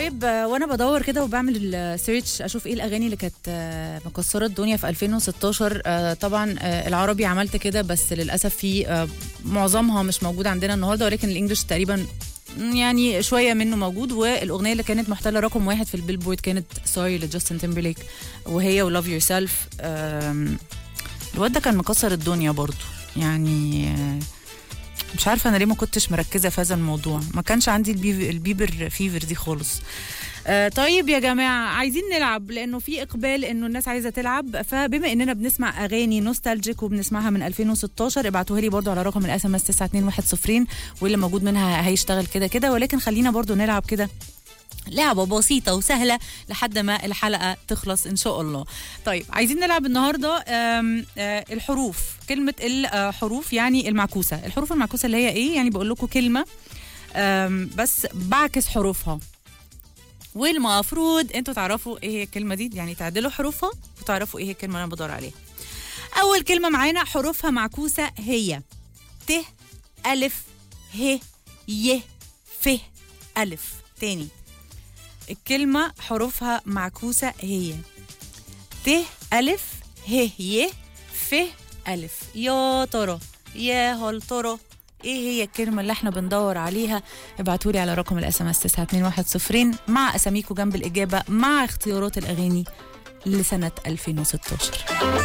طيب آه، وانا بدور كده وبعمل السيرش اشوف ايه الاغاني اللي كانت آه، مكسره الدنيا في 2016 آه، طبعا آه، العربي عملت كده بس للاسف في آه، معظمها مش موجود عندنا النهارده ولكن الانجليش تقريبا يعني شويه منه موجود والاغنيه اللي كانت محتله رقم واحد في البيلبورد كانت سوري لجاستن تيمبرليك وهي ولاف يور سيلف الواد ده كان مكسر الدنيا برضو يعني آه، مش عارفه انا ليه ما كنتش مركزه في هذا الموضوع ما كانش عندي البيف- البيبر فيفر دي خالص آه طيب يا جماعه عايزين نلعب لانه في اقبال انه الناس عايزه تلعب فبما اننا بنسمع اغاني نوستالجيك وبنسمعها من 2016 ابعتوها لي برضو على رقم الاس ام اس 92110 واللي موجود منها هيشتغل كده كده ولكن خلينا برضو نلعب كده لعبة بسيطة وسهلة لحد ما الحلقة تخلص إن شاء الله طيب عايزين نلعب النهاردة آم، آه، الحروف كلمة الحروف يعني المعكوسة الحروف المعكوسة اللي هي إيه يعني بقول لكم كلمة آم، بس بعكس حروفها والمفروض انتوا تعرفوا ايه هي الكلمة دي يعني تعدلوا حروفها وتعرفوا ايه هي الكلمة اللي انا بدور عليها اول كلمة معانا حروفها معكوسة هي ت الف ه ي ف الف تاني الكلمة حروفها معكوسة هي ت ألف ه ي ف ألف يا ترى يا هل ترى ايه هي الكلمة اللي احنا بندور عليها ابعتولي على رقم الاس ام اس 92110 مع اساميكو جنب الإجابة مع اختيارات الأغاني لسنة 2016